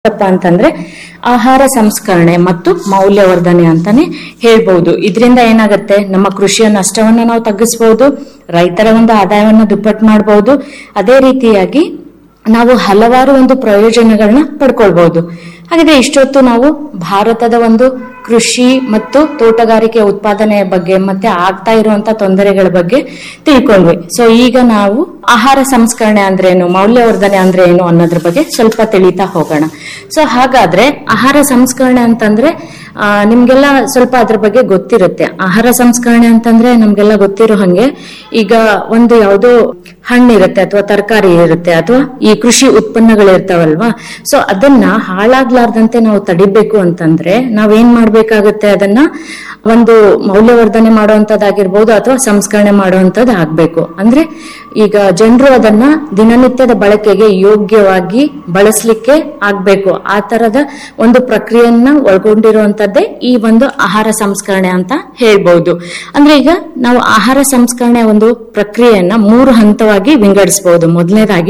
ಏನಪ್ಪ ಅಂತಂದ್ರೆ ಆಹಾರ ಸಂಸ್ಕರಣೆ ಮತ್ತು ಮೌಲ್ಯವರ್ಧನೆ ಅಂತಾನೆ ಹೇಳ್ಬಹುದು ಇದರಿಂದ ಏನಾಗುತ್ತೆ ನಮ್ಮ ಕೃಷಿಯ ನಷ್ಟವನ್ನ ನಾವು ತಗ್ಗಿಸಬಹುದು ರೈತರ ಒಂದು ಆದಾಯವನ್ನ ದುಪ್ಪಟ್ಟು ಮಾಡಬಹುದು ಅದೇ ರೀತಿಯಾಗಿ ನಾವು ಹಲವಾರು ಒಂದು ಪ್ರಯೋಜನಗಳನ್ನ ಪಡ್ಕೊಳ್ಬಹುದು ಹಾಗಾದ್ರೆ ಇಷ್ಟೊತ್ತು ನಾವು ಭಾರತದ ಒಂದು ಕೃಷಿ ಮತ್ತು ತೋಟಗಾರಿಕೆ ಉತ್ಪಾದನೆಯ ಬಗ್ಗೆ ಮತ್ತೆ ಆಗ್ತಾ ಇರುವಂತ ತೊಂದರೆಗಳ ಬಗ್ಗೆ ತಿಳ್ಕೊಂಡ್ವಿ ಸೊ ಈಗ ನಾವು ಆಹಾರ ಸಂಸ್ಕರಣೆ ಅಂದ್ರೆ ಏನು ಮೌಲ್ಯವರ್ಧನೆ ಅಂದ್ರೆ ಏನು ಅನ್ನೋದ್ರ ಬಗ್ಗೆ ಸ್ವಲ್ಪ ತಿಳಿತಾ ಹೋಗೋಣ ಸೊ ಹಾಗಾದ್ರೆ ಆಹಾರ ಸಂಸ್ಕರಣೆ ಅಂತಂದ್ರೆ ಆ, ನಿಮ್ಗೆಲ್ಲ ಸ್ವಲ್ಪ ಅದ್ರ ಬಗ್ಗೆ ಗೊತ್ತಿರುತ್ತೆ ಆಹಾರ ಸಂಸ್ಕರಣೆ ಅಂತಂದ್ರೆ ನಮ್ಗೆಲ್ಲ ಗೊತ್ತಿರೋ ಹಂಗೆ ಈಗ ಒಂದು ಯಾವುದೋ ಹಣ್ಣಿರುತ್ತೆ ಅಥವಾ ತರಕಾರಿ ಇರುತ್ತೆ ಅಥವಾ ಈ ಕೃಷಿ ಉತ್ಪನ್ನಗಳು ಇರ್ತಾವಲ್ವಾ ಸೊ ಅದನ್ನ ಹಾಳಾಗ್ಲಾರ್ದಂತೆ ನಾವು ತಡಿಬೇಕು ಅಂತಂದ್ರೆ ನಾವೇನ್ ಮಾಡ್ಬೇಕಾಗುತ್ತೆ ಅದನ್ನ ಒಂದು ಮೌಲ್ಯವರ್ಧನೆ ಮಾಡುವಂತದ್ದಾಗಿರ್ಬೋದು ಅಥವಾ ಸಂಸ್ಕರಣೆ ಮಾಡುವಂತದ್ದು ಆಗ್ಬೇಕು ಅಂದ್ರೆ ಈಗ ಜನರು ಅದನ್ನ ದಿನನಿತ್ಯದ ಬಳಕೆಗೆ ಯೋಗ್ಯವಾಗಿ ಬಳಸಲಿಕ್ಕೆ ಆಗ್ಬೇಕು ಆ ತರದ ಒಂದು ಪ್ರಕ್ರಿಯೆಯನ್ನ ಒಳಗೊಂಡಿರುವಂತದ್ದೇ ಈ ಒಂದು ಆಹಾರ ಸಂಸ್ಕರಣೆ ಅಂತ ಹೇಳ್ಬಹುದು ಅಂದ್ರೆ ಈಗ ನಾವು ಆಹಾರ ಸಂಸ್ಕರಣೆ ಒಂದು ಪ್ರಕ್ರಿಯೆಯನ್ನ ಮೂರು ಹಂತವಾಗಿ ವಿಂಗಡಿಸಬಹುದು ಮೊದಲನೇದಾಗಿ